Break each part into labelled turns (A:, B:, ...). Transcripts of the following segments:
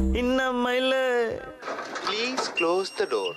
A: இன்னமையில
B: Please close the door.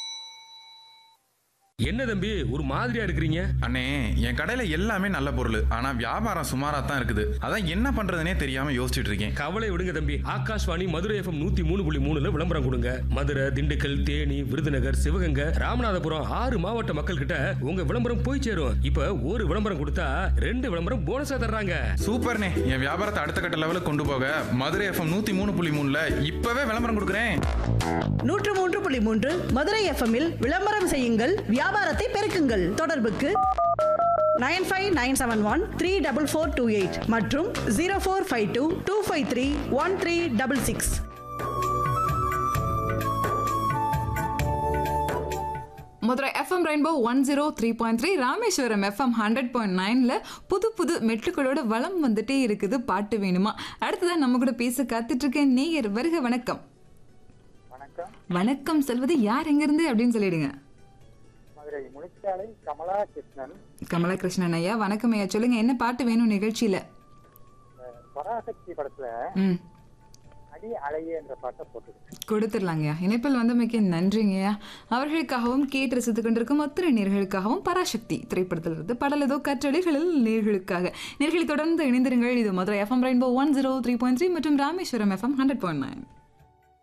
C: என்ன தம்பி ஒரு மாதிரியா இருக்கிறீங்க
D: அண்ணே என் கடையில எல்லாமே நல்ல பொருள் ஆனா வியாபாரம் சுமாரா தான் இருக்குது அதான் என்ன பண்றதுனே தெரியாம யோசிச்சுட்டு இருக்கேன்
C: கவலை விடுங்க தம்பி ஆகாஷ்வாணி மதுரை எஃப்எம் நூத்தி மூணு புள்ளி மூணுல விளம்பரம் கொடுங்க மதுரை திண்டுக்கல் தேனி விருதுநகர் சிவகங்கை ராமநாதபுரம் ஆறு மாவட்ட மக்கள் கிட்ட உங்க விளம்பரம் போய் சேரும் இப்ப ஒரு விளம்பரம் கொடுத்தா ரெண்டு விளம்பரம் போனஸா தர்றாங்க
D: சூப்பர்ண்ணே என் வியாபாரத்தை அடுத்த கட்ட லெவலுக்கு கொண்டு போக மதுரை எஃப்எம் நூத்தி மூணு புள்ளி மூணுல இப்பவே விளம்பரம் கொடுக்குறேன்
E: நூற்று மூன்று புள்ளி மூன்று மதுரை எஃப்எம்மில் விளம்பரம் செய்யுங்கள் வியாபாரத்தை பெருக்குங்கள் தொடர்புக்கு nine five nine seven one three double four two eight மற்றும் zero four five two two five three one three double six
F: Madurai FM rainbow one zero three point three Rameswaram FM hundred point நைனில் புது புது மெட்டுக்களோட வளம் வந்துட்டே இருக்குது பாட்டு வேணுமா அடுத்ததான் நம்ம கூட பேச காத்துட்டு இருக்க நேயர் வருக வணக்கம்
G: வணக்கம்
F: வணக்கம் சொல்வது யார் எங்கிருந்து அப்படின்னு சொல்லிடுங்க
G: மதுரை முனிச்சாலை கமலா கிருஷ்ணன்
F: கமலகிருஷ்ணன் ஐயா வணக்கம் ஐயா சொல்லுங்க என்ன பாட்டு வேணும் நிகழ்ச்சியில
G: இந்த பராசக்தி படத்துல
F: ம்
G: அடி அலையே என்ற பாட்டை போட்டுருக்கு
F: கொடுத்துடலாங்கய்யா இணைப்பில் வந்தமைக்கு நன்றிங்கய்யா அவர்களுக்காகவும் கேட்டு ரசித்துக் கொண்டிருக்கும் அத்தனை நேர்களுக்காகவும் பராசக்தி திரைப்படத்திலிருந்து பாடல் ஏதோ கற்றளிகளில் நேர்களுக்காக நேர்களை தொடர்ந்து இணைந்திருங்கள் இது Madurai FM rainbow one zero three point three மற்றும் Rameswaram FM hundred point nine